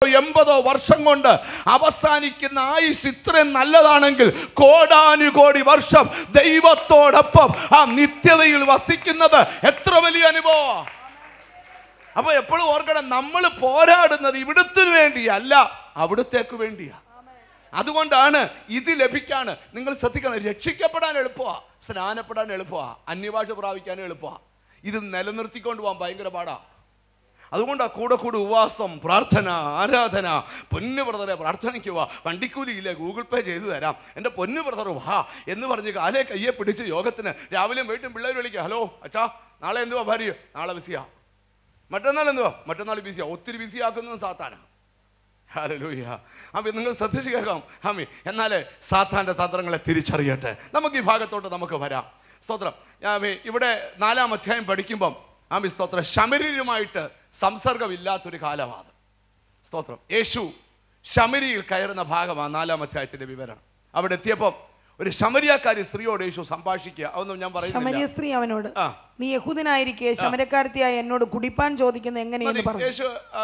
എൺപതോ വർഷം കൊണ്ട് അവസാനിക്കുന്ന ആയുസ് ഇത്രയും നല്ലതാണെങ്കിൽ കോടാനുകോടി വർഷം ദൈവത്തോടൊപ്പം ആ നിത്യതയിൽ വസിക്കുന്നത് എത്ര വലിയ അനുഭവം അപ്പൊ എപ്പോഴും ഓർക്കണം നമ്മൾ പോരാടുന്നത് ഇവിടത്തിന് വേണ്ടിയല്ല അവിടത്തേക്ക് വേണ്ടിയാ അതുകൊണ്ടാണ് ഇത് ലഭിക്കാണ് നിങ്ങൾ ശ്രദ്ധിക്കണം രക്ഷിക്കപ്പെടാൻ എളുപ്പമാ സ്നാനപ്പെടാൻ എളുപ്പമാ അന്യഭാഷ പ്രാപിക്കാൻ എളുപ്പമാ ഇത് നിലനിർത്തിക്കൊണ്ട് പോകാൻ ഭയങ്കര പാടാ അതുകൊണ്ടാണ് കൂടെ കൂടെ ഉപവാസം പ്രാർത്ഥന ആരാധന പൊന്നു ബ്രദറെ പ്രാർത്ഥനയ്ക്ക് വാ വണ്ടിക്കൂലിയില്ല ഗൂഗിൾ പേ ചെയ്തു തരാം എൻ്റെ പൊന്നു ബ്രദർ വാ എന്ന് പറഞ്ഞ് കാലേ കയ്യെ പിടിച്ച് യോഗത്തിന് രാവിലെയും വൈകിട്ടും പിള്ളേർ വിളിക്കുക ഹലോ അച്ഛാ നാളെ എന്തുവാ ഭാര്യ നാളെ ബിസിയാ മറ്റന്നാൾ എന്തുവാ മറ്റന്നാൾ ബിസിയാ ഒത്തിരി ബിസി ആക്കുന്നത് സാത്താനാ ഹല്ലേലൂയ അമ്മ നിങ്ങൾ ശ്രദ്ധിച്ച് കേൾക്കാം അമ്മി എന്നാലേ സാത്താൻ്റെ തന്ത്രങ്ങളെ തിരിച്ചറിയട്ടെ നമുക്ക് ഈ ഭാഗത്തോട്ട് നമുക്ക് വരാം സ്തോത്രം ആമി ഇവിടെ നാലാം അധ്യായം പഠിക്കുമ്പം ആമി സ്തോത്രം ശമരീരുമായിട്ട് സംസർഗമില്ലാത്തൊരു കാലമാണ് സ്തോത്രം യേശു ശമരിയിൽ കയറുന്ന ഭാഗമാണ് നാലാം അധ്യായത്തിന്റെ വിവരണം അവിടെ എത്തിയപ്പം ഒരു ശമരിയാക്കാരി സ്ത്രീയോട് യേശു സംഭാഷിക്കുക അതൊന്നും ഞാൻ ശമരിയ പറയുന്നില്ല സ്ത്രീ അവനോട് ആ. നീ യഹൂദനായിരിക്കെ ശമരക്കാരത്തിയായ എന്നോട് കുടിപ്പാൻ ചോദിക്കുന്ന എങ്ങനെയെന്ന് മതി. പറഞ്ഞു യേശു ആ,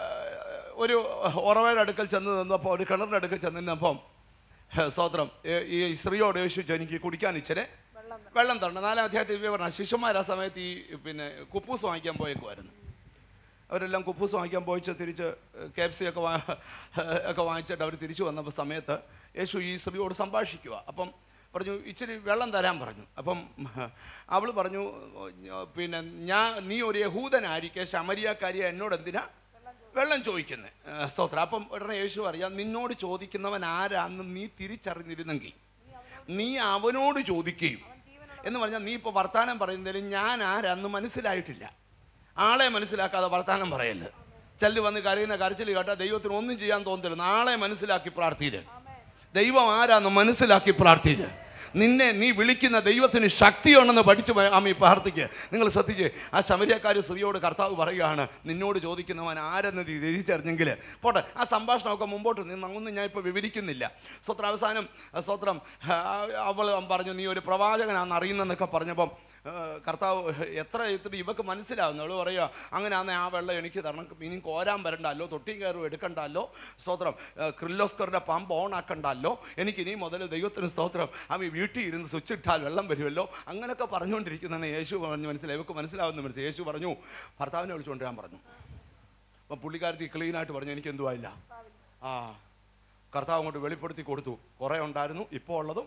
ഒരു ഉറവയുടെ അടുക്കൽ ചെന്ന് നിന്നപ്പോൾ ഒരു കിണറിൻ്റെ അടുക്കൽ ചെന്ന് നിന്നപ്പം ഹേ, സ്തോത്രം ഏ- ഈ സ്ത്രീയോട് യേശു ചോദിച്ചു, എനിക്ക് കുടിക്കാൻ ഇച്ചിരി വെള്ളം തരണം നാലാം അധ്യായത്തിൽ വിവരണം ശിശുമാർ ആ സമയത്ത് ഈ പിന്നെ കുപ്പൂസ് വാങ്ങിക്കാൻ പോയേക്കുമായിരുന്നു അവരെല്ലാം കുപ്പൂസ് വാങ്ങിക്കാൻ പോയിച്ച് തിരിച്ച് കെ എഫ് സി ഒക്കെ വാ ഒക്കെ വാങ്ങിച്ചിട്ട് അവർ തിരിച്ചു വന്നപ്പോൾ സമയത്ത് യേശു ഈ സ്ത്രീയോട് സംഭാഷിക്കുക അപ്പം പറഞ്ഞു ഇച്ചിരി വെള്ളം തരാൻ പറഞ്ഞു അപ്പം അവൾ പറഞ്ഞു പിന്നെ ഞാൻ നീ ഒരു യഹൂദനായിരിക്കെ ശമരിയാക്കാരിയ എന്നോട് എന്തിനാ വെള്ളം ചോദിക്കുന്നത് സ്തോത്രം അപ്പം ഉടനെ യേശു അറിയാം നിന്നോട് ചോദിക്കുന്നവൻ ആരാന്ന് നീ തിരിച്ചറിഞ്ഞിരുന്നെങ്കിൽ നീ അവനോട് ചോദിക്കുകയും എന്ന് പറഞ്ഞാൽ നീ ഇപ്പോൾ വർത്താനം പറയുന്നതിൽ ഞാൻ ആരാന്ന് മനസ്സിലായിട്ടില്ല ആളെ മനസ്സിലാക്കാതെ വർത്താനം പറയല്ല ചെല്ലു വന്ന് കരയുന്ന കരച്ചിൽ കേട്ടാൽ ദൈവത്തിന് ഒന്നും ചെയ്യാൻ തോന്നത്തില്ല നാളെ മനസ്സിലാക്കി പ്രാർത്ഥിയില്ല ദൈവം ആരാന്ന് മനസ്സിലാക്കി പ്രാർത്ഥിയില്ല നിന്നെ നീ വിളിക്കുന്ന ദൈവത്തിന് ശക്തിയുണ്ടെന്ന് പഠിച്ച് പ- ആമി പ്രാർത്ഥിക്കുക നിങ്ങൾ ശ്രദ്ധിച്ച് ആ ശമരിയക്കാരി സ്ത്രീയോട് കർത്താവ് പറയുകയാണ് നിന്നോട് ചോദിക്കുന്നവൻ ആരെന്ന് നീ തിരിച്ചറിഞ്ഞെങ്കിൽ പോട്ടെ ആ സംഭാഷണമൊക്കെ മുമ്പോട്ട് നിന്ന് ഒന്നും ഞാൻ ഇപ്പോൾ വിവരിക്കുന്നില്ല സ്വത്രം അവസാനം ആ, സ്വത്രം ആ, അവൾ പറഞ്ഞു നീ ഒരു പ്രവാചകനാണെന്ന് അറിയുന്നെന്നൊക്കെ പറഞ്ഞപ്പം ആ, കർത്താവ് എത്ര എത്ര ഇവക്ക് മനസ്സിലാവുന്നു അവള് പറയുക അങ്ങനെ ആണെങ്കിൽ ആ വെള്ളം എനിക്ക് തരണം ഇനിയും കോരാൻ വരണ്ടല്ലോ തൊട്ടിയും കയറും എടുക്കണ്ടല്ലോ സ്തോത്രം ആ, ക്രില്ലോസ്കറുടെ പമ്പ് ഓൺ ആക്കണ്ടല്ലോ എനിക്ക് ഇനി മുതൽ ദൈവത്തിന് സ്തോത്രം അവൻ വീട്ടിൽ ഇരുന്ന് സ്വിച്ച് ഇട്ടാൽ വെള്ളം വരുമല്ലോ അങ്ങനെയൊക്കെ പറഞ്ഞുകൊണ്ടിരിക്കുന്നതാണ് യേശു പറഞ്ഞ് മനസ്സിലായി ഇവക്ക് മനസ്സിലാവുന്ന മനസ്സിലായി യേശു പറഞ്ഞു ഭർത്താവിനെ വിളിച്ചുകൊണ്ട് ഞാൻ പറഞ്ഞു അപ്പം പുള്ളിക്കാരത്തി ക്ലീനായിട്ട് പറഞ്ഞു എനിക്ക് എന്തുവായില്ല ആ കർത്താവ് അങ്ങോട്ട് വെളിപ്പെടുത്തി കൊടുത്തു കുറേ ഉണ്ടായിരുന്നു ഇപ്പോൾ ഉള്ളതും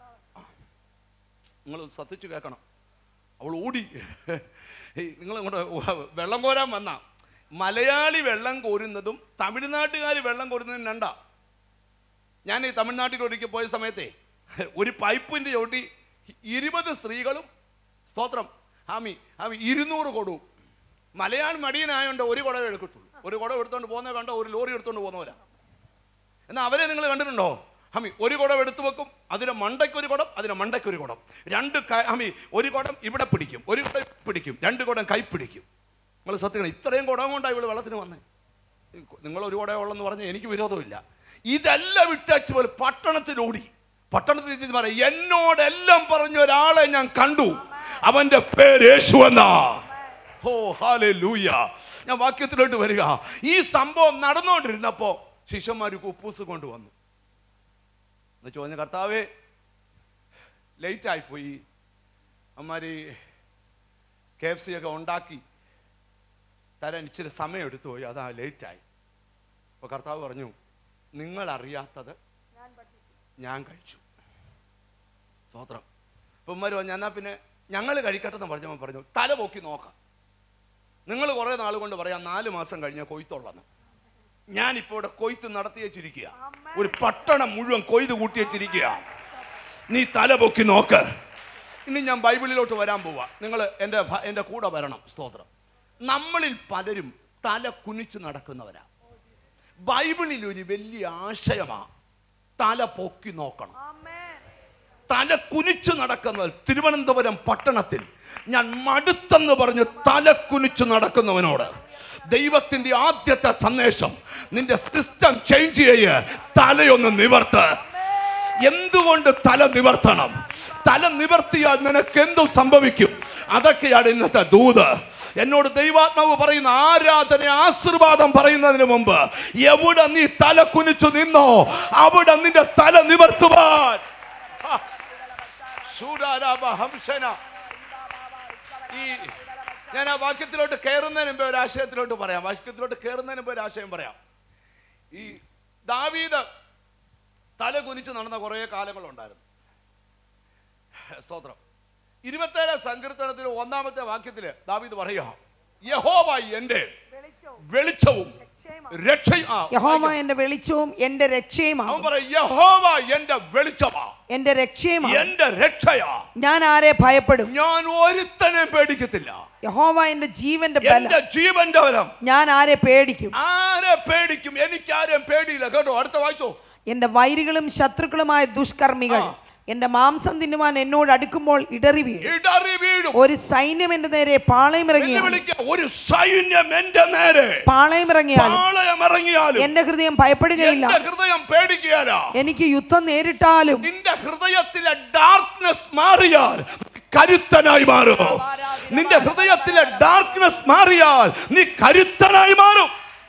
നിങ്ങൾ ശ്രദ്ധിച്ചു കേൾക്കണം അവൾ ഓടി നിങ്ങൾ ഇങ്ങോട്ട് വെള്ളം കോരാൻ വന്ന മലയാളി വെള്ളം കോരുന്നതും തമിഴ്നാട്ടുകാർ വെള്ളം കോരുന്നതും രണ്ടാ ഞാൻ ഈ തമിഴ്നാട്ടിൽ ഒരിക്കൽ പോയ സമയത്തെ ഒരു പൈപ്പിൻ്റെ ചോട്ടി ഇരുപത് സ്ത്രീകളും സ്തോത്രം ആമി ആമി ഇരുന്നൂറ് കൊടുവും മലയാളി മടിയനായോണ്ട് ഒരു കുടം എടുക്കത്തുള്ളൂ ഒരു കുടം എടുത്തോണ്ട് പോകുന്ന കണ്ടോ ഒരു ലോറി എടുത്തോണ്ട് പോകുന്നവരാ എന്നാൽ അവരെ നിങ്ങൾ കണ്ടിട്ടുണ്ടോ ഹമി ഒരു കുടം എടുത്തു വെക്കും അതിന് മണ്ടയ്ക്ക് ഒരു കുടം അതിന് മണ്ടയ്ക്ക് ഒരു കുടം രണ്ട് ക- ഹമി ഒരു കുടം ഇവിടെ പിടിക്കും ഒരു കുടം പിടിക്കും രണ്ട് കുടം കൈ പിടിക്കും നിങ്ങൾ സത്യം ഇത്രയും കുടം കൊണ്ടാണ് ഇവിടെ വെള്ളത്തിന് വന്നേ നിങ്ങൾ ഒരു കുടം ഉള്ളെന്ന് പറഞ്ഞാൽ എനിക്ക് വിരോധമില്ല ഇതെല്ലാം വിട്ടച്ച് പോലെ പട്ടണത്തിലോടി പട്ടണത്തിൽ ചെന്ന് പറയും എന്നോടെല്ലാം പറഞ്ഞ ഒരാളെ ഞാൻ കണ്ടു അവന്റെ പേര് യേശു എന്നാ ഓ ഹാലേ ലൂയ ഞാൻ വാക്യത്തിലോട്ട് വരിക ഈ സംഭവം നടന്നുകൊണ്ടിരുന്നപ്പോ ശിഷ്യന്മാർ കുപ്പൂസ് കൊണ്ടുവന്നു എന്ന് ചോദിച്ച കർത്താവേ ലേറ്റായിപ്പോയി അമ്മാരി കെ എഫ് സി ഒക്കെ ഉണ്ടാക്കി തരാൻ ഇച്ചിരി സമയം എടുത്തു പോയി അതാ ലേറ്റായി അപ്പോൾ കർത്താവ് പറഞ്ഞു നിങ്ങൾ അറിയാത്തത് ഞാൻ കഴിച്ചു സ്വോത്രം അപ്പം ഉമ്മര് പറഞ്ഞു എന്നാൽ പിന്നെ ഞങ്ങൾ കഴിക്കട്ടെ എന്ന് പറഞ്ഞപ്പോൾ പറഞ്ഞു തല പൊക്കി നോക്കാം നിങ്ങൾ കുറേ നാൾ കൊണ്ട് പറയാം നാല് മാസം കഴിഞ്ഞ കൊയ്ത്തുള്ളെന്ന് ഞാനിപ്പോൾ ഇവിടെ കൊയ്ത്ത് നടത്തി വെച്ചിരിക്കുക ഒരു പട്ടണം മുഴുവൻ കൊയ്ത് കൂട്ടി വെച്ചിരിക്കുക നീ തല പൊക്കി നോക്ക് ഇനി ഞാൻ ബൈബിളിലോട്ട് വരാൻ പോവാ നിങ്ങൾ എൻ്റെ ഭ- എൻ്റെ കൂടെ വരണം സ്തോത്രം നമ്മളിൽ പലരും തല കുനിച്ച് നടക്കുന്നവരാ ബൈബിളിൽ ഒരു വലിയ ആശയമാ തല പൊക്കി നോക്കണം തല കുനിച്ചു നടക്കുന്നവർ തിരുവനന്തപുരം പട്ടണത്തിൽ ഞാൻ മടുത്തെന്ന് പറഞ്ഞ് തല കുനിച്ചു നടക്കുന്നവനോട് ദൈവത്തിന്റെ ആദ്യത്തെ സന്ദേശം നിന്റെ സിസ്റ്റം ചേഞ്ച് ചെയ്യ് തലയൊന്ന് നിവർത്ത് എന്തുകൊണ്ട് തല നിവർത്തണം തല നിവർത്തിയാൽ നിനക്ക് എന്തും സംഭവിക്കും അതൊക്കെയാണ് ഇന്നത്തെ ദൂത് എന്നോട് ദൈവാത്മാവ് പറയുന്ന ആരാധന ആശീർവാദം പറയുന്നതിന് മുമ്പ് എവിടെ നീ തല കുനിച്ചു നിന്നോ അവിടെ നിന്റെ തല നിവർത്തുവാൻ ഹ. ശൂരാരാമ ഹംസന ഈ ഞാൻ ആ വാക്യത്തിലോട്ട് കയറുന്നതിന് മുമ്പ് ഒരു ആശയത്തിലോട്ട് പറയാം വാക്യത്തിലോട്ട് കയറുന്നതിന് മുമ്പ് ഒരു ആശയം പറയാം ഈ ദാവീദ് തല കുനിച്ച് നടന്ന കുറേ കാലങ്ങളുണ്ടായിരുന്നു സ്തോത്രം ഇരുപത്തേഴ് സങ്കീർത്തനത്തിൽ ഒന്നാമത്തെ വാക്യത്തില് ദാവീദ് പറയുക യഹോവ എന്റെ വെളിച്ചവും രക്ഷയും ആ, യഹോവ എന്റെ വെളിച്ചവും എന്റെ രക്ഷയുമാണ് അവൻ പറയും യഹോവ എന്റെ വെളിച്ചമാ എന്റെ രക്ഷയുമാണ് എന്റെ രക്ഷയാ ഞാൻ ആരെ ഭയപ്പെടും ഞാൻ ഒരുത്തനെ പേടിക്കത്തില്ല യഹോവ എന്റെ ജീവന്റെ ബലം എന്റെ ജീവന്റെ ബലം ഞാൻ ആരെ പേടിക്കും ആരെ പേടിക്കും എനിക്ക് ആരെയും പേടിയില്ല കേട്ടോ അടുത്ത വായിച്ചോ എന്റെ വൈരികളും ശത്രുക്കളുമായ ദുഷ്കർമ്മികൾ ആ. എന്റെ മാംസം തിന്നുവാൻ എന്നോട് അടുക്കുമ്പോൾ ഇടറി വീഴും ഇടറി വീഴും ഒരു സൈന്യം എന്റെ നേരെ പാളയമിറങ്ങിയാൽ വെല്ലുവിളിക്ക ഒരു സൈന്യം എന്റെ നേരെ പാളയമിറങ്ങിയാലും പാളയം ഇറങ്ങിയാലും എന്റെ ഹൃദയം ഭയപ്പെടുകയില്ല എന്റെ ഹൃദയം പേടിക്കുകയല്ല എനിക്ക് യുദ്ധം നേരിട്ടാലും നിന്റെ ഹൃദയത്തിലെ ഡാർക്ക്നെസ് മാറിയാൽ കരുത്തനായി മാറും നിന്റെ ഹൃദയത്തിലെ ഡാർക്ക്നെസ് മാറിയാൽ നീ കരുത്തനായി മാറും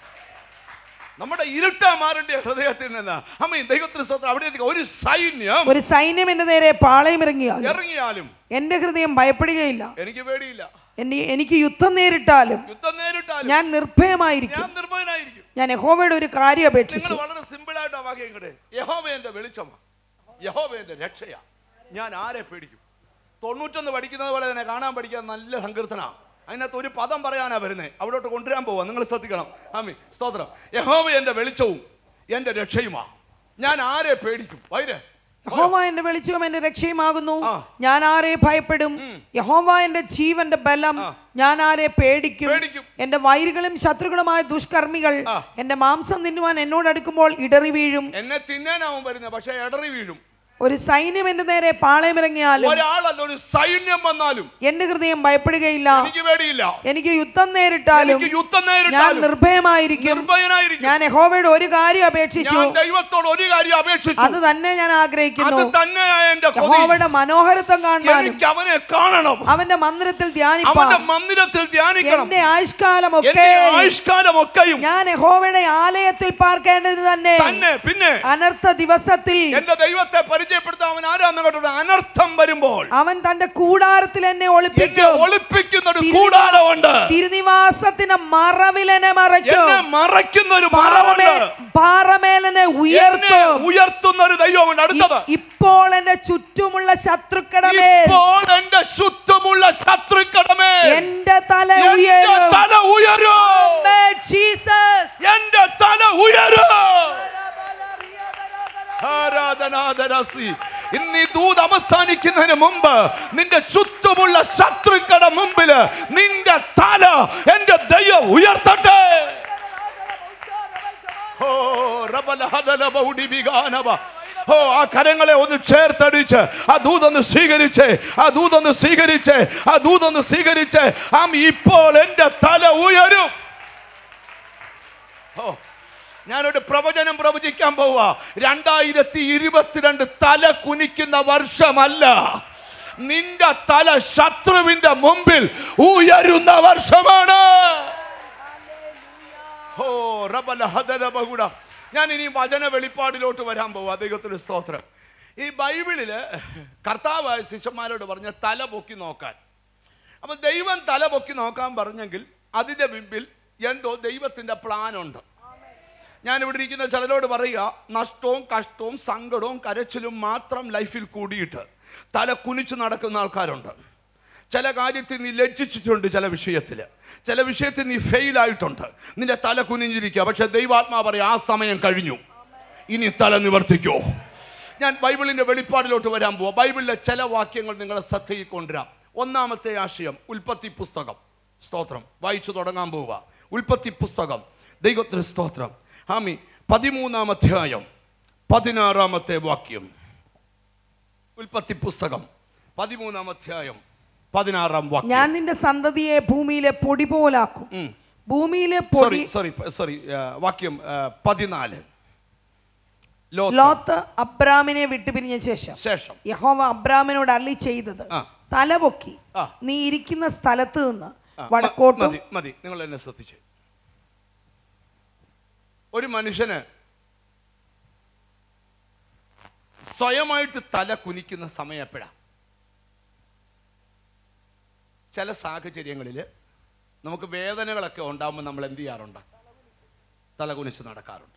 നമ്മുടെ ഇരുട്ട മാറേണ്ട ഹൃദയത്തിൽ നിന്ന് അമ്മ ദൈവത്തിന് സ്വന്തം അവിടെ എത്തിക്കുക. ഒരു സൈന്യം ഒരു സൈന്യം എന്റെ നേരെ പാളയമിറങ്ങിയാലും ഇറങ്ങിയാലും എന്റെ ഹൃദയം ഭയപ്പെടുകയില്ല എനിക്ക് പേടിയില്ല എന്നെ എനിക്ക് യുദ്ധം നേരിട്ടാലും യുദ്ധം നേരിട്ടാലും ഞാൻ നിർഭയമായിരിക്കും ഞാൻ നിർഭയനായിരിക്കും ഞാൻ യഹോവയുടെ ഒരു കാര്യം നിങ്ങൾ അപേക്ഷിച്ചു വളരെ സിമ്പിൾ ആയിട്ട് ആ വാക്യം ഇങ്ങോട്ട് യഹോവ എന്റെ വെളിച്ചമാ യഹോവ എന്റെ രക്ഷയാ ഞാൻ ആരെ പേടിക്കും തൊണ്ണൂറ്റൊന്ന് പഠിക്കുന്നത് പോലെ തന്നെ കാണാൻ പഠിക്കാൻ നല്ല സങ്കീർത്തനാ അതിനകത്ത് ഒരു പദം പറയാനാ വരുന്നത് അവിടോട്ട് കൊണ്ടുവരാൻ പോവാ നിങ്ങൾ ശ്രദ്ധിക്കണം ആമി സ്തോത്രം യഹോവ എന്റെ വെളിച്ചവും എന്റെ രക്ഷയുമാ ഞാൻ ആരെ പേടിക്കും വൈര് യഹോവ എന്റെ വെളിച്ചവും എന്റെ രക്ഷയുമാകുന്നു ആ. ഞാൻ ആരെ ഭയപ്പെടും യഹോവ എന്റെ ജീവന്റെ ബലം ഞാൻ ആരെ പേടിക്കും പേടിക്കും. എന്റെ വൈരികളും ശത്രുക്കളുമായ ദുഷ്കർമ്മികൾ ആ. എന്റെ മാംസം തിന്നുവാൻ എന്നോട് അടുക്കുമ്പോൾ ഇടറി വീഴും എന്നെ തിന്നാനാവും വരുന്നത് പക്ഷെ ഇടറി വീഴും ഒരു സൈന്യം എന്റെ നേരെ പാളയമിറങ്ങിയാലും ഒരാളല്ല ഒരു സൈന്യം വന്നാലും എന്റെ ഹൃദയം ഭയപ്പെടുകയില്ല എനിക്ക് പേടിയില്ല എനിക്ക് യുദ്ധം നേരിട്ടാലും എനിക്ക് യുദ്ധം ഞാൻ നേരിട്ടാലും നിർഭയമായിരിക്കും നിർഭയനായിരിക്കും ഞാൻ യഹോവയുടെ ഒരു കാര്യം അപേക്ഷിച്ചു ഞാൻ ദൈവത്തോട് ഒരു കാര്യം അപേക്ഷിച്ചു അത് തന്നെ ഞാൻ അത് ആഗ്രഹിക്കുന്നു തന്നെയാ എന്റെ കൊതി യഹോവയുടെ മനോഹരത്വം കാണാനും എനിക്ക് അവനെ കാണണം അവന്റെ മന്ദിരത്തിൽ അവന്റെ ധ്യാനിപ്പാൻ മന്ദിരത്തിൽ ധ്യാനിക്കണം എന്റെ ആയുഷ്കാലം എന്റെ ഒക്കെ ആയുഷ്കാലം ഒക്കെയും ഞാൻ യഹോവയുടെ ആലയത്തിൽ പാർക്കേണ്ടത് തന്നെ തന്നെ പിന്നെ അനർത്ഥ ദിവസത്തിൽ എന്റെ ദൈവത്തെ പരിചയപ്പെടുത്താൻ അവൻ ആരാന്ന് കേട്ടോ അനർത്ഥം വരുമ്പോൾ അവൻ തന്റെ കൂടാരത്തിൽ എന്നെ എന്നെ ഒളിപ്പിക്കും ഒളിപ്പിക്കുന്ന ഒരു കൂടാരമുണ്ട് തിരുനിവാസത്തിന് മറവിലെന്നെ മറയ്ക്കും എന്നെ മറയ്ക്കുന്ന ഒരു പാറമേ മറവുണ്ട് പാറമേലെന്നെ എന്നെ ഉയർത്തും ഉയർത്തുന്ന ഒരു ദൈവമുണ്ട് അടുത്തത് ഇ- ഇപ്പോൾ എന്റെ ചുറ്റുമുള്ള ശത്രുക്കളുടെ മേൽ ഇപ്പോൾ എന്റെ ചുറ്റുമുള്ള ശത്രുക്കടമേ എന്റെ തല എന്റെ ഉയരും തല ഉയരും Amen, Jesus. എന്റെ തല ഉയരും ആരാധനാദരസി ഇന്ന് ഈ ദൂത് അവസാനിക്കുന്നതിന് മുമ്പ് നിന്റെ ചുറ്റുമുള്ള ശത്രുക്കളുടെ മുമ്പില് നിന്റെ തല എന്റെ ദൈവം ഉയർത്തട്ടെ ഓ റബലഹദലബൗഡിബിഗാനവ. ഓ ആ കരങ്ങളെ ഒന്ന് ചേർത്തടിച്ച് ആ ദൂതൊന്ന് സ്വീകരിച്ച് ആ ദൂതൊന്ന് സ്വീകരിച്ച് ആ ദൂതൊന്ന് സ്വീകരിച്ച് ആം ഇപ്പോൾ എന്റെ തല ഉയരും ഓ ഞാനൊരു പ്രവചനം പ്രവചിക്കാൻ പോവാ രണ്ടായിരത്തി ഇരുപത്തിരണ്ട് തല കുനിക്കുന്ന വർഷമല്ല നിന്റെ തല ശത്രുവിന്റെ മുമ്പിൽ ഉയരുന്ന വർഷമാണ് ഓ റബല ഹദല ബഹുട ഞാൻ ഇനി വചന വെളിപ്പാടിലോട്ട് വരാൻ പോവാ ദൈവത്തിന് സ്തോത്രം ഈ ബൈബിളില് കർത്താവായ ശിഷ്യന്മാരോട് പറഞ്ഞ തല പൊക്കി നോക്കാൻ അപ്പൊ ദൈവം തല പൊക്കി നോക്കാൻ പറഞ്ഞെങ്കിൽ അതിന്റെ മുമ്പിൽ എന്തോ ദൈവത്തിന്റെ പ്ലാൻ ഉണ്ട് ഞാൻ ഇവിടെ ഇരിക്കുന്ന ചിലരോട് പറയുക നഷ്ടവും കഷ്ടവും സങ്കടവും കരച്ചിലും മാത്രം ലൈഫിൽ കൂടിയിട്ട് തല കുനിച്ച് നടക്കുന്ന ആൾക്കാരുണ്ട് ചില കാര്യത്തിൽ നീ ലജ്ജിച്ചിട്ടുണ്ട് ചില വിഷയത്തിൽ ചില വിഷയത്തിൽ നീ ഫെയിൽ ആയിട്ടുണ്ട് നിന്റെ തല കുനിഞ്ഞിരിക്കുക പക്ഷെ ദൈവാത്മാ പറയും ആ സമയം കഴിഞ്ഞു ഇനി തല നിവർത്തിക്കോ ഞാൻ ബൈബിളിന്റെ വെളിപ്പാടിലോട്ട് വരാൻ പോവാം ബൈബിളിലെ ചില വാക്യങ്ങൾ നിങ്ങളെ ശ്രദ്ധയിൽ കൊണ്ടുവരാം ഒന്നാമത്തെ ആശയം ഉൽപ്പത്തി പുസ്തകം സ്തോത്രം വായിച്ചു തുടങ്ങാൻ പോവുക ഉൽപ്പത്തി പുസ്തകം ദൈവത്തിന് സ്തോത്രം ഹാമി പതിമൂന്നാം അധ്യായം പതിനാറാമത്തെ വാക്യം ഉൽപ്പത്തി പുസ്തകം പതിമൂന്നാം അധ്യായം പതിനാറാം വാക്യം ഞാൻ നിന്റെ സന്തതിയെ ഭൂമിയിലെ പൊടി പോലാക്കും ഉം. ഭൂമിയിലെ സോറി പൊടി സോറി സോറി വാക്യം ആ, പതിനാല് ലോത്ത് ലോത്ത് അബ്രാമിനെ വിട്ടുപിരിഞ്ഞ ശേഷം ശേഷം യഹോവ അബ്രാമിനോട് അള്ളി ചെയ്തത് ആ. തലപൊക്കി ആ. നീ ഇരിക്കുന്ന സ്ഥലത്ത് നിന്ന് ആ, മ- വടക്കോട്ടും മതി മതി നിങ്ങൾ എന്നെ ശ്രദ്ധിച്ച് ഒരു മനുഷ്യന് സ്വയമായിട്ട് തല കുനിക്കുന്ന സമയം എപ്പോഴാ ചില സാഹചര്യങ്ങളിൽ നമുക്ക് വേദനകളൊക്കെ ഉണ്ടാകുമ്പോൾ നമ്മൾ എന്ത് ചെയ്യാറുണ്ട് തല കുനിച്ച് നടക്കാറുണ്ട്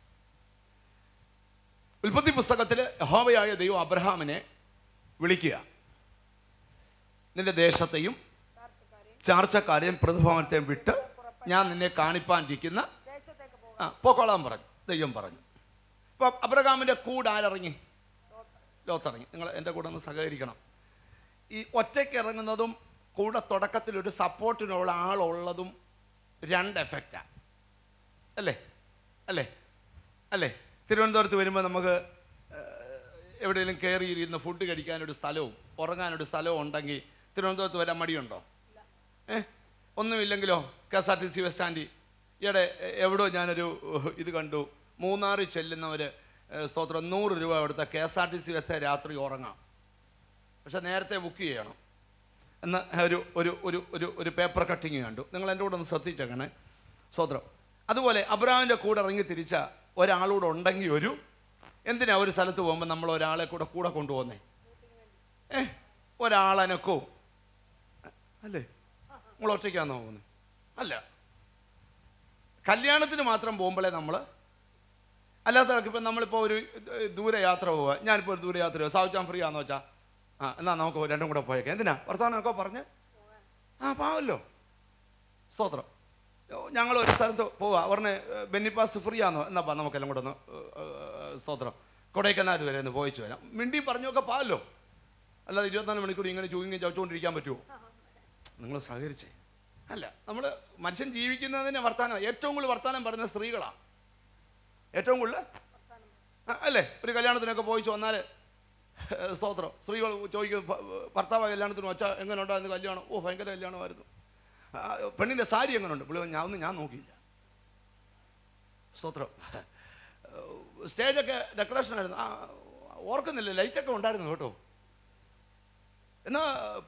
ഉൽപ്പത്തി പുസ്തകത്തിൽ യഹോവയായ ദൈവം അബ്രഹാമിനെ വിളിക്കുക നിന്റെ ദേശത്തെയും ചാർച്ചക്കാരെയും പ്രതിഭവനത്തെയും വിട്ട് ഞാൻ നിന്നെ കാണിപ്പാനിരിക്കുന്ന ആ പോക്കോളാൻ പറഞ്ഞു ദൈവം പറഞ്ഞു അപ്പം അബ്രഹാമിൻ്റെ കൂടെ ആരിറങ്ങി ലോത്തിറങ്ങി നിങ്ങൾ എൻ്റെ കൂടെ ഒന്ന് സഹകരിക്കണം ഈ ഒറ്റയ്ക്ക് ഇറങ്ങുന്നതും കൂടെ തുടക്കത്തിൽ ഒരു സപ്പോർട്ടിനുള്ള ആളുള്ളതും രണ്ട് എഫക്റ്റാണ് അല്ലേ അല്ലേ അല്ലേ തിരുവനന്തപുരത്ത് വരുമ്പോൾ നമുക്ക് ഏഹ്, എവിടെയെങ്കിലും കയറി ഇരുന്ന് ഫുഡ് കഴിക്കാനൊരു സ്ഥലവും ഉറങ്ങാനൊരു സ്ഥലവും ഉണ്ടെങ്കിൽ തിരുവനന്തപുരത്ത് വരാൻ മടിയുണ്ടോ ഏ ഒന്നുമില്ലെങ്കിലോ K S R T C bus സ്റ്റാൻഡിൽ ഈയിടെ എ- എവിടോ ഞാനൊരു ഉഹ്, ഇത് കണ്ടു മൂന്നാറിൽ ചെല്ലുന്നവർ സ്തോത്രം നൂറ് രൂപ എടുത്ത K S R T C bus രാത്രി ഉറങ്ങാം പക്ഷെ നേരത്തെ ബുക്ക് ചെയ്യണം എന്ന ഒരു ഒരു ഒരു ഒരു ഒരു പേപ്പർ കട്ടിങ് കണ്ടു നിങ്ങൾ എൻ്റെ കൂടെ ഒന്ന് ശ്രദ്ധിച്ചേക്കണേ സ്തോത്രം അതുപോലെ അബ്രാമിൻ്റെ കൂടെ ഇറങ്ങി തിരിച്ച ഒരാളൂടെ ഉണ്ടെങ്കിൽ ഒരു എന്തിനാ ഒരു സ്ഥലത്ത് പോകുമ്പോൾ നമ്മൾ ഒരാളെ കൂടെ കൂടെ കൊണ്ടുപോകുന്നേ ഏ ഒരാളനക്കോ അല്ലേ നമ്മൾ ഒറ്റയ്ക്കാന്നോ പോകുന്നത് അല്ല കല്യാണത്തിന് മാത്രം പോകുമ്പോഴേ നമ്മൾ അല്ലാത്ത ഇപ്പം നമ്മളിപ്പോൾ ഒരു ഏഹ്, ദൂരയാത്ര പോവുക ഞാനിപ്പോൾ ഒരു ദൂരയാത്ര പോവുക സാവിച്ചാൻ ഫ്രീ ആണെന്ന് വെച്ചാൽ ആ എന്നാൽ നമുക്ക് രണ്ടും കൂടെ പോയേക്കാം എന്തിനാ വർത്തമാനമൊക്കെ പറഞ്ഞ് ആ പാവല്ലോ സ്തോത്രം ഞങ്ങൾ ഒരു സ്ഥലത്ത് പോവുക പറഞ്ഞ് ബെന്നി പാസ് ഫ്രീ ആണോ എന്നാ നമുക്കെല്ലാം കൂടെ ഒന്ന് ഏഹ്, ഏഹ്, സ്തോത്രം കൊടൈക്കനാൽ വരെ ഒന്ന് പോയിച്ചു വരാം മിണ്ടി പറഞ്ഞൊക്കെ പാവല്ലോ അല്ലാതെ ഇരുപത്തിനാല് മണിക്കൂർ ഇങ്ങനെ ചൂങ്ങിയും ചവച്ചുകൊണ്ടിരിക്കാൻ പറ്റുമോ നിങ്ങൾ സഹകരിച്ചേ അല്ല നമ്മൾ മനുഷ്യൻ ജീവിക്കുന്നതിന് വർത്താനം ഏറ്റവും കൂടുതൽ വർത്താനം പറയുന്ന സ്ത്രീകളാണ് ഏറ്റവും കൂടുതൽ ആ, അല്ലേ ഒരു കല്യാണത്തിനൊക്കെ പോയിച്ച് വന്നാൽ സ്തോത്രം സ്ത്രീകൾ ചോദിക്കും ഭ- ഭർത്താവ് കല്യാണത്തിന് വച്ചാൽ എങ്ങനെ ഉണ്ടായിരുന്നു കല്യാണം ഓ ഭയങ്കര കല്യാണമായിരുന്നു ആ, പെണ്ണിൻ്റെ സാരി എങ്ങനെ ഉണ്ട് പുള്ളി പറഞ്ഞു, ഞാൻ ഒന്നും ഞാൻ നോക്കിയില്ല സ്തോത്രം സ്റ്റേജൊക്കെ ഡെക്കറേഷൻ ആയിരുന്നു ആ ഓർക്കുന്നില്ല ലൈറ്റൊക്കെ ഉണ്ടായിരുന്നു കേട്ടോ എന്നാ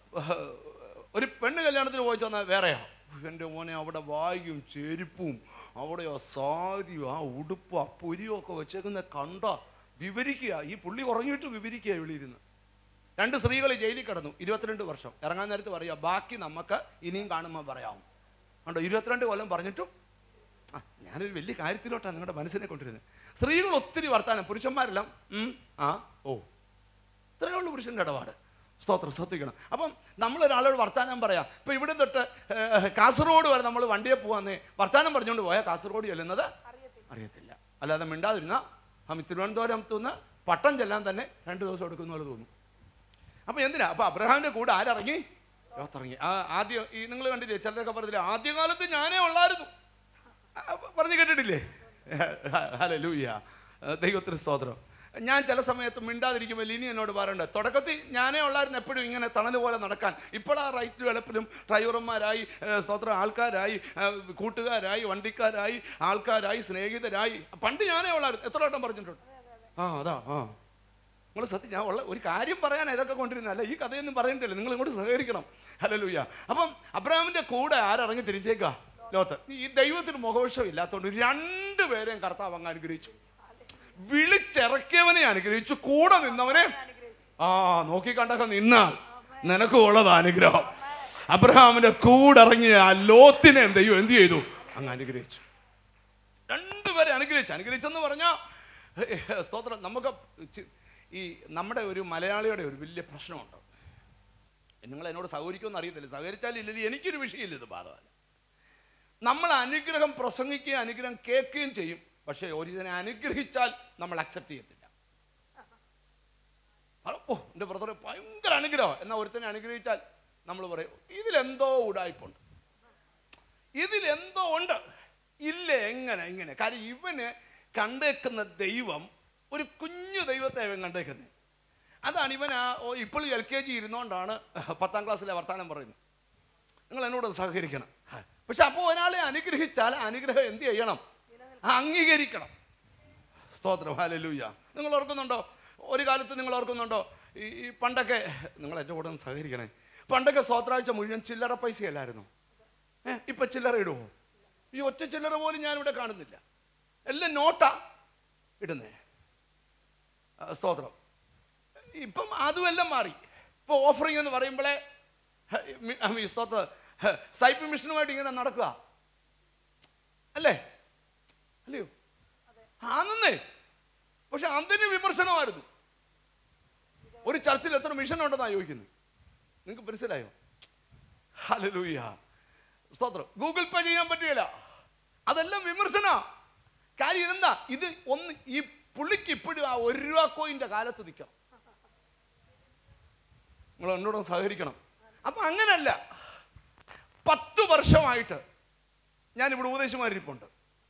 ഒരു പെണ്ണ് കല്യാണത്തിന് പോയി വന്നാൽ വേറെയാ എൻ്റെ മോനെ അവിടെ വായും ചെരുപ്പും അവിടെ ആ സാരിയും ആ ഉടുപ്പും ആ പൊരിയും ഒക്കെ വെച്ചേക്കുന്ന കണ്ട വിവരിക്കുക ഈ പുള്ളി ഉറങ്ങിയിട്ട് വിവരിക്കുക വിളിയിരുന്ന് രണ്ട് സ്ത്രീകൾ ജയിലിൽ കിടന്നു ഇരുപത്തിരണ്ട് വർഷം ഇറങ്ങാൻ നേരത്ത് പറയുക ബാക്കി നമുക്ക് ഇനിയും കാണുമ്പോൾ പറയാം കണ്ടോ ഇരുപത്തിരണ്ട് കൊല്ലം പറഞ്ഞിട്ടും ആ ഞാനൊരു വലിയ കാര്യത്തിലോട്ടാണ് നിങ്ങളുടെ മനസ്സിനെ കൊണ്ടിരുന്നത് സ്ത്രീകൾ ഒത്തിരി വർത്താനം പുരുഷന്മാരെല്ലാം ഉം, ആ ഓ ഇത്രയേ ഉള്ളൂ പുരുഷൻ്റെ ഇടപാട് സ്തോത്രം ശ്രദ്ധിക്കണം അപ്പം നമ്മളൊരാളോട് വർത്താനം പറയാം ഇപ്പം ഇവിടെ തൊട്ട് ഏഹ്, കാസർഗോഡ് വരെ നമ്മൾ വണ്ടിയെ പോകാന്നേ വർത്താനം പറഞ്ഞുകൊണ്ട് പോയാൽ കാസർഗോഡ് ചെല്ലുന്നത് അറിയത്തില്ല അല്ലാതെ മിണ്ടാതിരുന്ന ആ തിരുവനന്തപുരത്ത് നിന്ന് പട്ടം ചെല്ലാൻ തന്നെ രണ്ട് ദിവസം എടുക്കുന്ന പോലെ തോന്നും അപ്പം എന്തിനാ അപ്പം അബ്രഹാമിൻ്റെ കൂടെ ആരിറങ്ങി ലോത്തിറങ്ങി ആ ആദ്യം ഈ നിങ്ങൾ കണ്ടില്ലേ ചിലരൊക്കെ പറഞ്ഞില്ലേ ആദ്യകാലത്ത് ഞാനേ ഉള്ളായിരുന്നു ആ, പറഞ്ഞു കേട്ടിട്ടില്ലേ ഹലോ ലൂയ ദൈവത്തിന് സ്തോത്രം ഞാൻ ചില സമയത്ത് മിണ്ടാതിരിക്കുമ്പോൾ ലിനി എന്നോട് പറയുന്നുണ്ട് തുടക്കത്തിൽ ഞാനേ ഉള്ളായിരുന്നു എപ്പോഴും ഇങ്ങനെ തണൽ പോലെ നടക്കാൻ ഇപ്പോൾ ആ റൈറ്റ് വെളുപ്പിലും ഡ്രൈവർമാരായി ഏ, സ്തോത്രം ആൾക്കാരായി ഏ, കൂട്ടുകാരായി വണ്ടിക്കാരായി ആൾക്കാരായി സ്നേഹിതരായി പണ്ട് ഞാനേ ഉള്ളായിരുന്നു എത്ര വട്ടം പറഞ്ഞിട്ടുണ്ട് ആ അതാ ആ നിങ്ങൾ സത്യം ഞാൻ ഉള്ള ഒരു കാര്യം പറയാൻ ഇതൊക്കെ കൊണ്ടിരുന്ന അല്ല ഈ കഥയൊന്നും പറയണ്ടല്ലോ നിങ്ങൾ ഇങ്ങോട്ട് സഹകരിക്കണം ഹലലൂയ അപ്പം അബ്രാമിൻ്റെ കൂടെ ആരിറങ്ങി തിരിച്ചേക്കുക ലോകത്ത് ഈ ദൈവത്തിന് മുഖവശം ഇല്ലാത്തതുകൊണ്ട് രണ്ടുപേരെയും കർത്താവ് അങ്ങ് അനുഗ്രഹിച്ചു വിളിച്ചിറക്കിയവനെ അനുഗ്രഹിച്ചു കൂടെ നിന്നവനെ ആ നോക്കി കണ്ടൊക്കെ നിന്നാൽ നിനക്കും ഉള്ളത് അനുഗ്രഹം അബ്രഹാമിന്റെ കൂടെ ഇറങ്ങിയ ആ ലോത്തിനെ ദൈവം എന്ത് ചെയ്തു അങ്ങ് അനുഗ്രഹിച്ചു രണ്ടുപേരെ അനുഗ്രഹിച്ചു അനുഗ്രഹിച്ചെന്ന് പറഞ്ഞാൽ സ്തോത്രം നമുക്ക് ചി- ഈ നമ്മുടെ ഒരു മലയാളിയുടെ ഒരു വലിയ പ്രശ്നമുണ്ട് നിങ്ങൾ എന്നോട് സഹകരിക്കുമെന്ന് അറിയത്തില്ല സഹകരിച്ചാൽ ഇല്ലെങ്കിൽ എനിക്കൊരു വിഷയമില്ല ഇത് ബാധമല്ല നമ്മൾ അനുഗ്രഹം പ്രസംഗിക്കുകയും അനുഗ്രഹം കേൾക്കുകയും ചെയ്യും പക്ഷേ ഒരുതിനെ അനുഗ്രഹിച്ചാൽ നമ്മൾ അക്സെപ്റ്റ് ചെയ്യത്തില്ല പറ, ഓ എൻ്റെ ബ്രദറെ ഭയങ്കര അനുഗ്രഹം എന്നാൽ ഒരുത്തനെ അനുഗ്രഹിച്ചാൽ നമ്മൾ പറയും ഇതിലെന്തോ ഉടായ്പുണ്ട് ഇതിലെന്തോ ഉണ്ട് ഇല്ല എങ്ങനെ ഇങ്ങനെ കാര്യം ഇവന് കണ്ടേക്കുന്ന ദൈവം ഒരു കുഞ്ഞു ദൈവത്തെ അവൻ കണ്ടേക്കുന്നത് അതാണ് ഇവൻ ആ ഓ, ഇപ്പോൾ എൽ കെ ജി ഇരുന്നുകൊണ്ടാണ് പത്താം ക്ലാസ്സിലെ വർത്തമാനം പറയുന്നത് നിങ്ങൾ എന്നോട് സഹകരിക്കണം പക്ഷെ അപ്പോൾ ഒരാളെ അനുഗ്രഹിച്ചാൽ ആ അനുഗ്രഹം എന്ത് ചെയ്യണം അംഗീകരിക്കണം സ്തോത്രം ഹാലലൂയ നിങ്ങൾ ഓർക്കുന്നുണ്ടോ ഒരു കാലത്ത് നിങ്ങൾ ഓർക്കുന്നുണ്ടോ ഈ ഈ പണ്ടൊക്കെ നിങ്ങൾ എൻ്റെ കൂടെ ഒന്ന് സഹകരിക്കണേ പണ്ടൊക്കെ സ്തോത്രാഴ്ച മുഴുവൻ ചില്ലറ പൈസയല്ലായിരുന്നു ഏ ഇപ്പൊ ചില്ലറ ഇടുമോ ഈ ഒറ്റ ചില്ലറ പോലും ഞാനിവിടെ കാണുന്നില്ല എല്ലാം നോട്ടാ ഇടുന്നേ ആ, സ്തോത്രം ഇപ്പം അതുമെല്ലാം മാറി ഇപ്പൊ ഓഫറിംഗ് എന്ന് പറയുമ്പോഴേ ഹ, മി- ആ, ഈ സ്തോത്രം ഹ, സൈപ്പ് മിഷനുമായിട്ട് ഇങ്ങനെ നടക്കുക അല്ലേ അല്ലയോ ആണെന്നേ പക്ഷെ അതിന് വിമർശനമായിരുന്നു ഒരു ചർച്ചിൽ എത്ര മിഷൻ ഉണ്ടെന്നാണ് ചോദിക്കുന്നത് നിങ്ങൾക്ക് മനസ്സിലായോ ഹലലൂയ സ്തോത്രം ഗൂഗിൾ പേ ചെയ്യാൻ പറ്റുകയില്ല അതെല്ലാം വിമർശന കാര്യം എന്താ ഇത് ഒന്ന് ഈ പുള്ളിക്ക് ഇപ്പോഴും ആ ഒരു രൂപ കോയിന്റെ കാലത്ത് നിൽക്കണം നിങ്ങൾ എന്നോട് സഹകരിക്കണം അപ്പൊ അങ്ങനല്ല പത്ത് വർഷമായിട്ട് ഞാനിവിടെ ഉപദേശമാരിപ്പുണ്ട്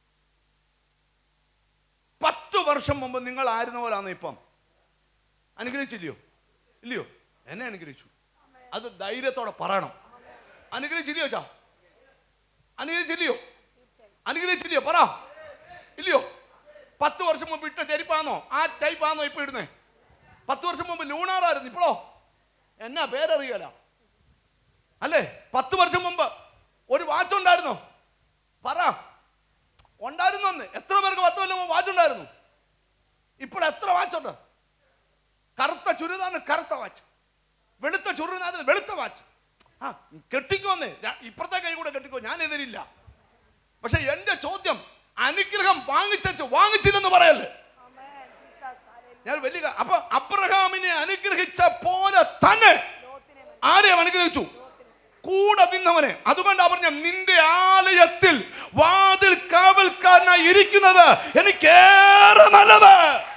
പത്ത് വർഷം മുമ്പ് നിങ്ങൾ ആയിരുന്ന പോലാന്ന് ഇപ്പം അനുഗ്രഹിച്ചില്ലയോ ഇല്ലയോ എന്നെ അനുഗ്രഹിച്ചു അത് ധൈര്യത്തോടെ പറയണം അനുഗ്രഹിച്ചില്ലയോ ചാ അനുഗ്രഹിച്ചില്ലയോ അനുഗ്രഹിച്ചില്ലയോ പറ ഇല്ലയോ പത്ത് വർഷം മുമ്പ് ഇട്ട ചെരുപ്പാണോ ആ ടൈപ്പ് ആണോ ഇപ്പൊ ഇടുന്നേ പത്ത് വർഷം മുമ്പ് ലൂണാറായിരുന്നു ഇപ്പോഴോ എന്നാ പേരറിയല അല്ലേ പത്ത് വർഷം മുമ്പ് ഒരു വാച്ച് ഉണ്ടായിരുന്നോ പറ ഉണ്ടായിരുന്നു അന്ന് എത്ര പേർക്ക് പത്ത് കൊല്ലം മുമ്പ് വാച്ച് ഉണ്ടായിരുന്നു ഇപ്പോൾ എത്ര വാച്ച് ഉണ്ട് കറുത്ത ചുരിദാണ് കറുത്ത വാച്ച് വെളുത്ത ചുരിദാണ് വെളുത്ത വാച്ച് ആ കെട്ടിക്കോന്ന് ര- ഇപ്പുറത്തെ കൈ കൂടെ കെട്ടിക്കോ ഞാൻ എതിരില്ല പക്ഷെ എന്റെ ചോദ്യം അനുഗ്രഹം വാങ്ങിച്ചു വാങ്ങിച്ചില്ലെന്ന് പറയല്ലേ ഞാൻ വലിയ കാ- അപ്പൊ അബ്രഹാമിനെ അനുഗ്രഹിച്ച പോലെ തന്നെ ആരെയും അനുഗ്രഹിച്ചു കൂടെ നിന്നവനെ അതുകൊണ്ടാ പറഞ്ഞ നിന്റെ ആലയത്തിൽ വാതിൽ കാവൽക്കാരനായി ഇരിക്കുന്നത് എനിക്കേറെ നല്ലത്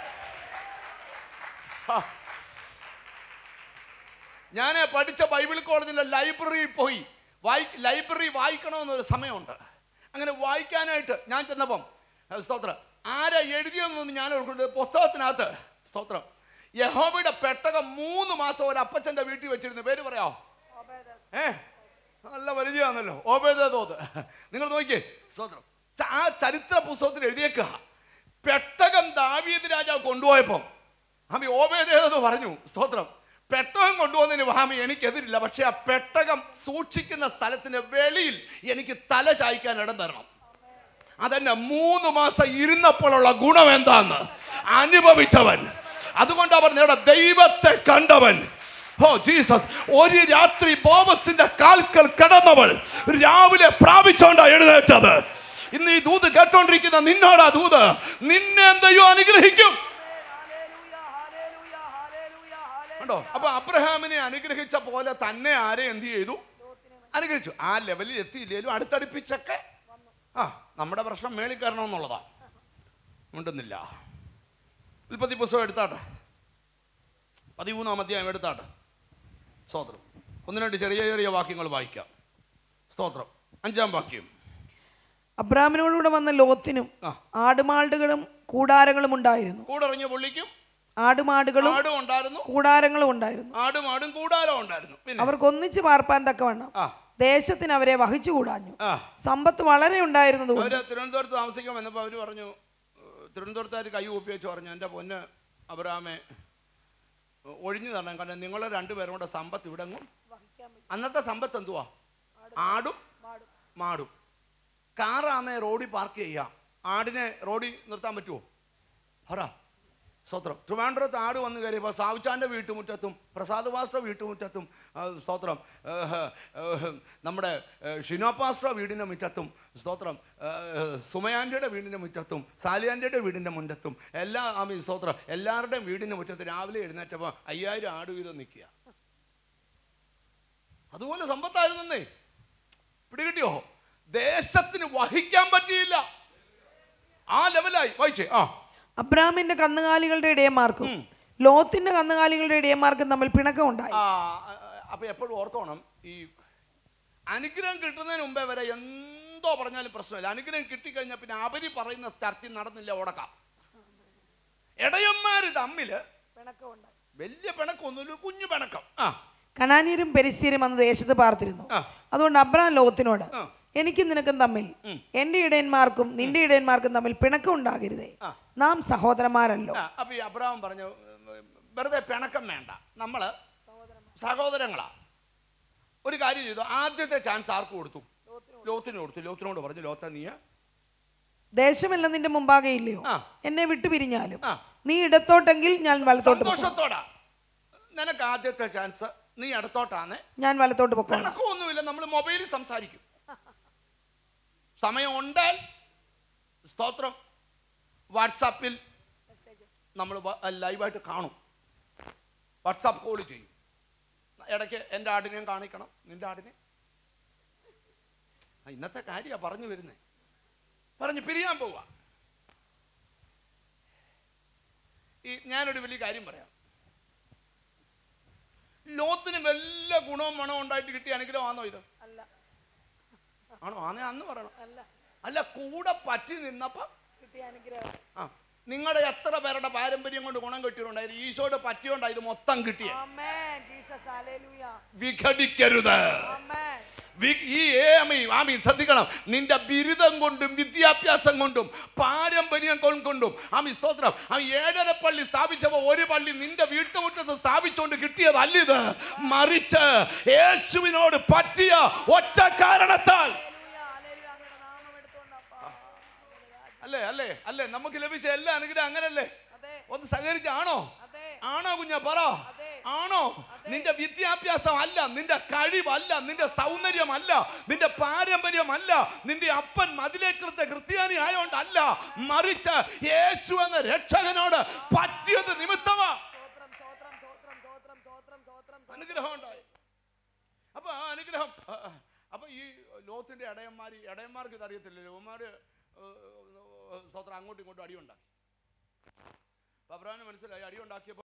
ഞാൻ പഠിച്ച ബൈബിൾ കോളേജിലെ ലൈബ്രറിയിൽ പോയി വായി ലൈബ്രറി വായിക്കണമെന്നൊരു സമയമുണ്ട് അങ്ങനെ വായിക്കാനായിട്ട് ഞാൻ ചെന്നപ്പം ഏ, സ്തോത്രം ആരാ എഴുതിയെന്നൊന്നും ഞാൻ ഓർക്കുന്നത് പുസ്തകത്തിനകത്ത് സ്തോത്രം യഹോബയുടെ പെട്ടകം മൂന്ന് മാസം ഒരു അപ്പച്ചൻ്റെ വീട്ടിൽ വെച്ചിരുന്ന പേര് പറയാമോ ഏ നല്ല പരിചയമാണല്ലോ ഓബേദോത് നിങ്ങൾ നോക്കിയേ സ്തോത്രം ച- ആ ചരിത്ര പുസ്തകത്തിൽ എഴുതിയേക്കുക പെട്ടകം ദാവീദ് രാജാവ് കൊണ്ടുപോയപ്പം ഹാമി ഓബേദേതെന്ന് പറഞ്ഞു സ്തോത്രം പെട്ടകം കൊണ്ടുപോകുന്നതിന് ഹാമി എനിക്കെതിരില്ല പക്ഷെ ആ പെട്ടകം സൂക്ഷിക്കുന്ന സ്ഥലത്തിന് വെളിയിൽ എനിക്ക് തല ചായ്ക്കാൻ ഇടം തരണം അതെന്നെ മൂന്ന് മാസം ഇരുന്നപ്പോഴുള്ള ഗുണം എന്താന്ന് അനുഭവിച്ചവൻ അതുകൊണ്ട് അവർ നേടെ ദൈവത്തെ കണ്ടവൻ ഓ ജീസസ് ഒരു രാത്രി ബോബസിന്റെ കാൽക്കൽ കിടന്നവൾ രാവിലെ പ്രാപിച്ചോണ്ടാ എഴുന്നേറ്റത് ഇന്ന് ഈ ദൂത് കേട്ടോണ്ടിരിക്കുന്ന നിന്നോടാ ദൂത് നിന്നെ എന്തെയോ അനുഗ്രഹിക്കും കണ്ടോ അപ്പൊ അബ്രഹാമിനെ അനുഗ്രഹിച്ച പോലെ തന്നെ ആരെ എന്ത് ചെയ്തു അനുഗ്രഹിച്ചു ആ ലെവലിൽ എത്തിയില്ലേലും അടുത്തടുപ്പിച്ചൊക്കെ ആ നമ്മുടെ പ്രശ്നം മേളിൽ കയറണമെന്നുള്ളതാ ഉണ്ടെന്നില്ല ഉൽപ്പത്തി പുസ്തകം എടുത്താട്ടെ പതിമൂന്നാം അധ്യായം എടുത്താട്ടെ സ്തോത്രം ഒന്ന് രണ്ട് ചെറിയ ചെറിയ വാക്യങ്ങൾ വായിക്കാം സ്തോത്രം അഞ്ചാം വാക്യം അബ്രാമിനോടുകൂടെ വന്ന ലോത്തിനും ആ. ആടുമാടുകളും കൂടാരങ്ങളും ഉണ്ടായിരുന്നു കൂടിറങ്ങിയ പുള്ളിക്കും ആടുമാടുകളും ആടും ഉണ്ടായിരുന്നു കൂടാരങ്ങളും ഉണ്ടായിരുന്നു ആടും ആടും കൂടാരം ഉണ്ടായിരുന്നു പിന്നെ അവർക്ക് ഒന്നിച്ച് പാർപ്പാൻ തക്കവണ്ണം ആ ദേശത്തിന് അവരെ വഹിച്ചുകൂടാഞ്ഞു ആ സമ്പത്ത് വളരെ ഉണ്ടായിരുന്നത് അവര് തിരുവനന്തപുരത്ത് താമസിക്കാൻ വന്നപ്പോൾ അവർ പറഞ്ഞു ഏഹ്, തിരുവനന്തപുരത്തുകാർ കൈ കൂപ്പി വെച്ച് പറഞ്ഞു എൻ്റെ പൊന്ന് അബ്രാമെ ഏഹ്, ഒഴിഞ്ഞു തരണം കാരണം നിങ്ങളെ രണ്ടുപേരും കൂടെ സമ്പത്ത് ഇവിടെ എങ്ങും അന്നത്തെ സമ്പത്ത് എന്തുവാ ആടും മാടും കാറാന്നേ റോഡിൽ പാർക്ക് ചെയ്യാം ആടിനെ റോഡിൽ നിർത്താൻ പറ്റുമോ പറ സ്തോത്രം ട്രിവാൻഡ്രത്ത് ആട് വന്ന് കയറിയപ്പോൾ സാവുച്ചാൻ്റെ വീട്ടുമുറ്റത്തും പ്രസാദ് പാസ്റ്റർ വീട്ടുമുറ്റത്തും ആ, സ്തോത്രം ഏഹ്, ഏഹ്, നമ്മുടെ ഏഹ്, ഷിനോ പാസ്റ്റർ വീടിൻ്റെ മുറ്റത്തും സ്തോത്രം ഏഹ്, സുമയാൻ്റെയുടെ വീടിൻ്റെ മുറ്റത്തും സാലിയാൻ്റെയുടെ വീടിൻ്റെ മുറ്റത്തും എല്ലാ ആമി സ്തോത്രം എല്ലാവരുടെയും വീടിൻ്റെ മുറ്റത്ത് രാവിലെ എഴുന്നേറ്റപ്പോൾ അയ്യായിരം ആട് വീതം നിൽക്കുക അതുപോലെ സമ്പത്തായിരുന്നേ പിടികിട്ടിയോ ദേശത്തിന് വഹിക്കാൻ പറ്റിയില്ല ആ ലെവലായി വായിച്ചേ ആ അബ്രാമിന്റെ കന്നുകാലികളുടെ ഇടയന്മാർക്കും ലോത്തിന്റെ കന്നുകാലികളുടെ ഇടയന്മാർക്കും തമ്മിൽ പിണക്കം ഉണ്ടായി ആ, അപ്പൊ എപ്പോഴും ഓർത്തോണം ഈ അനുഗ്രഹം കിട്ടുന്നതിന് മുമ്പേ വരെ എന്തോ പറഞ്ഞാലും പ്രശ്നമില്ല അനുഗ്രഹം കിട്ടിക്കഴിഞ്ഞാൽ പിന്നെ അവര് പറയുന്ന ചർച്ച നടന്നില്ല ഉടക്കാം ഇടയന്മാര് തമ്മില് വലിയ പിണക്കൊന്നുമില്ല കുഞ്ഞു പിണക്കം ആ കനാനിയരും പെരിസ്യരും അന്ന് ദേശത്ത് പാർത്തിരുന്നു ആ. അതുകൊണ്ട് അബ്രാം ലോകത്തിനോട് ആ. എനിക്കും നിനക്കും തമ്മിൽ എന്റെ ഇടയന്മാർക്കും നിന്റെ ഇടയന്മാർക്കും തമ്മിൽ പിണക്കം ഉണ്ടാകരുതേ ആ. നാം സഹോദരന്മാരല്ലോ ആ, അപ്പൊ ഈ അബ്രഹാം പറഞ്ഞു ഉം, വെറുതെ പിണക്കം വേണ്ട നമ്മള് സഹോദരങ്ങളാ ഒരു കാര്യം ചെയ്തു ആദ്യത്തെ ചാൻസ് ആർക്ക് കൊടുത്തു ലോത്തിന് കൊടുത്തു ലോത്തിനോട് പറഞ്ഞു ലോത്ത നീ ദേശമെല്ലാം നിന്റെ മുമ്പാകെ ഇല്ലയോ ആ. എന്നെ വിട്ടുപിരിഞ്ഞാലും ആ. നീ ഇടത്തോട്ടെങ്കിൽ ഞാൻ വലത്തോട്ട് പൊക്കോളാം. സന്തോഷത്തോടാ നിനക്ക് ആദ്യത്തെ ചാൻസ് നീ അടുത്തോട്ടാണ് ഞാൻ വലത്തോട്ട് പൊക്കോളാം കണക്കൊന്നുമില്ല നമ്മൾ മൊബൈലിൽ സംസാരിക്കും സമയം ഉണ്ടാൽ സ്തോത്രം വാട്സാപ്പിൽ നമ്മൾ ലൈവായിട്ട് കാണും വാട്സാപ്പ് കോൾ ചെയ്യും ഇടയ്ക്ക് എൻ്റെ ആടിനെയും കാണിക്കണം നിന്റെ ആടിനെ ആ, ഇന്നത്തെ കാര്യമാണ് പറഞ്ഞു വരുന്നേ പറഞ്ഞു പിരിയാൻ പോവുക ഈ ഞാനൊരു വലിയ കാര്യം പറയാം ലോത്തിന് വല്ല ഗുണവും മണവും ഉണ്ടായിട്ട് കിട്ടിയ അനുഗ്രഹമാണോ ഇത് ആണോ ആന്നേ അന്ന് പറയണം അല്ല കൂടെ പറ്റി നിന്നപ്പം ആ നിങ്ങളുടെ എത്ര പേരുടെ പാരമ്പര്യം കൊണ്ട് ഗുണം കിട്ടിയിട്ടുണ്ടായിരുന്നു ഈശോയുടെ പറ്റിയോണ്ടാ ഇത് മൊത്തം കിട്ടിയേ വിഘടിക്കരുത് വി- ഈ ഏമി ആമീൻ ശ്രദ്ധിക്കണം നിന്റെ ബിരുദം കൊണ്ടും വിദ്യാഭ്യാസം കൊണ്ടും പാരമ്പര്യം കൊ- കൊണ്ടും ആമി സ്തോത്രം ആ ഏഴര പള്ളി സ്ഥാപിച്ചപ്പോ ഒരു പള്ളി നിന്റെ വീട്ടുമുറ്റത്ത് സ്ഥാപിച്ചുകൊണ്ട് കിട്ടിയതല്ല ഇത് മറിച്ച് യേശുവിനോട് പറ്റിയ ഒറ്റ കാരണത്താൽ അല്ലേ അല്ലേ അല്ലേ നമുക്ക് ലഭിച്ച എല്ലാ അനുഗ്രഹം അങ്ങനല്ലേ അതെ. ഒന്ന് സഹകരിച്ച ആണോ അതെ. ആണോ കുഞ്ഞ പറ അതെ. ആണോ നിന്റെ വിദ്യാഭ്യാസം അല്ല നിന്റെ കഴിവല്ല നിന്റെ സൗന്ദര്യമല്ല നിന്റെ പാരമ്പര്യമല്ല നിന്റെ അപ്പൻ മതിലേക്കൃത്ത ക്രിസ്ത്യാനി ആയോണ്ടല്ല മറിച്ച് യേശു എന്ന രക്ഷകനോട് പറ്റിയത് നിമിത്തമാ അനുഗ്രഹം ഉണ്ടായി അപ്പൊ ആ അനുഗ്രഹം ആ, അപ്പൊ ഈ ലോത്തിന്റെ ഇടയന്മാർ ഇടയന്മാർക്ക് ഇത് അറിയത്തില്ലല്ലോ ഇവന്മാര് സ്വത്രം അങ്ങോട്ടും ഇങ്ങോട്ടും അടിയുണ്ടാക്കി അപ്പൊ അബ്രഹാമിന് മനസ്സിലായി അടിയുണ്ടാക്കിയപ്പോൾ